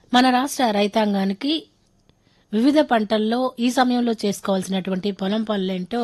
మన రాష్ట్ర రైతాంగానికి వివిధ పంటల్లో ఈ సమయంలో చేసుకోవాల్సినటువంటి పొలం పనులేంటో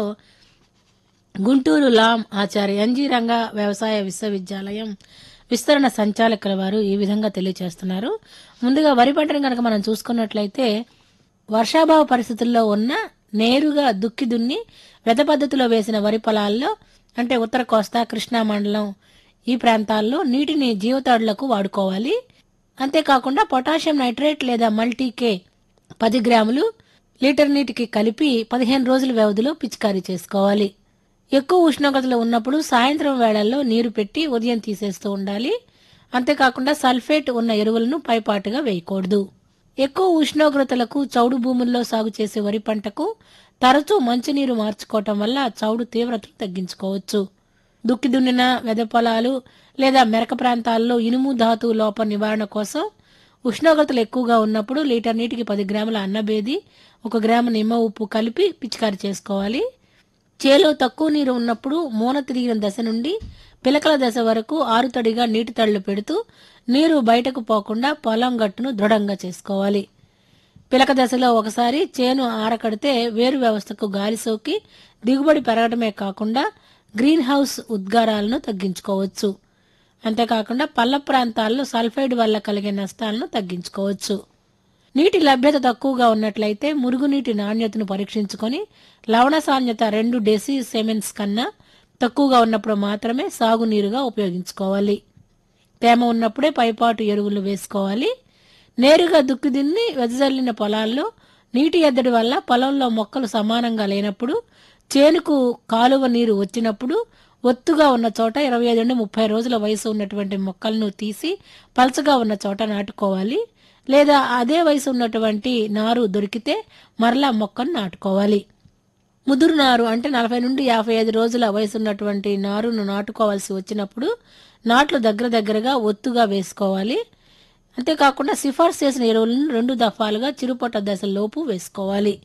గుంటూరు లాం ఆచార్య ఎన్జీ రంగా వ్యవసాయ విశ్వవిద్యాలయం విస్తరణ సంచాలకుల వారు ఈ విధంగా తెలియజేస్తున్నారు ముందుగా వరి పంటను కనుక మనం చూసుకున్నట్లయితే వర్షాభావ పరిస్థితుల్లో ఉన్న నేరుగా దుక్కి దున్ని వెద పద్ధతిలో వేసిన వరి పొలాల్లో అంటే ఉత్తర కోస్తా కృష్ణా మండలం ఈ ప్రాంతాల్లో నీటిని జీవతాడులకు వాడుకోవాలి అంతేకాకుండా పొటాషియం నైట్రేట్ లేదా మల్టీకే పది గ్రాములు లీటర్ నీటికి కలిపి పదిహేను రోజుల వ్యవధిలో పిచికారీ చేసుకోవాలి ఎక్కువ ఉష్ణోగ్రతలు ఉన్నప్పుడు సాయంత్రం వేళల్లో నీరు పెట్టి ఉదయం తీసేస్తూ ఉండాలి అంతేకాకుండా సల్ఫేట్ ఉన్న ఎరువులను పైపాటుగా వేయకూడదు ఎక్కువ ఉష్ణోగ్రతలకు చౌడు భూముల్లో సాగు చేసే వరి పంటకు తరచూ మంచినీరు మార్చుకోవటం వల్ల చౌడు తీవ్రతను తగ్గించుకోవచ్చు దుక్కి దున్నిన వెద పొలాలు లేదా మెరక ప్రాంతాల్లో ఇనుము ధాతు లోపం నివారణ కోసం ఉష్ణోగ్రతలు ఎక్కువగా ఉన్నప్పుడు లీటర్ నీటికి పది గ్రాముల అన్నబేది ఒక గ్రాము నిమ్మ ఉప్పు కలిపి పిచికారి చేసుకోవాలి చేలో తక్కువ నీరు ఉన్నప్పుడు మూన తిరిగిన దశ నుండి పిలకల దశ వరకు ఆరుతడిగా నీటి తళ్ళు పెడుతూ నీరు బయటకు పోకుండా పొలం గట్టును దృఢంగా చేసుకోవాలి పిలక దశలో ఒకసారి చేను ఆరకడితే వేరు వ్యవస్థకు గాలి సోకి దిగుబడి పెరగడమే కాకుండా గ్రీన్ హౌస్ ఉద్గారాలను తగ్గించుకోవచ్చు అంతేకాకుండా పల్ల ప్రాంతాల్లో సల్ఫైడ్ వల్ల కలిగే నష్టాలను తగ్గించుకోవచ్చు నీటి లభ్యత తక్కువగా ఉన్నట్లయితే మురుగునీటి నాణ్యతను పరీక్షించుకొని లవణ సాంద్రత రెండు డెసి సెమెన్స్ కన్నా తక్కువగా ఉన్నప్పుడు మాత్రమే సాగునీరుగా ఉపయోగించుకోవాలి తేమ ఉన్నప్పుడే పైపాటు ఎరువులు వేసుకోవాలి నేరుగా దుక్కి దున్ని వెదజల్లిన పొలాల్లో నీటి ఎద్దడి వల్ల పొలంలో మొక్కలు సమానంగా లేనప్పుడు చేనుకు కాలువ నీరు వచ్చినప్పుడు ఒత్తుగా ఉన్న చోట ఇరవై ఐదు నుండి ముప్పై రోజుల వయసు ఉన్నటువంటి మొక్కలను తీసి పలచగా ఉన్న చోట నాటుకోవాలి లేదా అదే వయసు ఉన్నటువంటి నారు దొరికితే మరలా మొక్కను నాటుకోవాలి ముదురు నారు అంటే నలభై నుండి యాభై ఐదు రోజుల వయసు ఉన్నటువంటి నారును నాటుకోవాల్సి వచ్చినప్పుడు నాట్లు దగ్గర దగ్గరగా ఒత్తుగా వేసుకోవాలి అంతేకాకుండా సిఫార్సు చేసిన ఎరువులను రెండు దఫాలుగా చిరుపొట్ట దశలోపు వేసుకోవాలి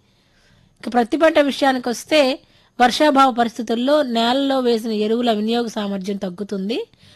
ఇక ప్రతి పంట విషయానికి వస్తే వర్షాభావ పరిస్థితుల్లో నేలలో వేసిన ఎరువుల వినియోగ సామర్థ్యం తగ్గుతుంది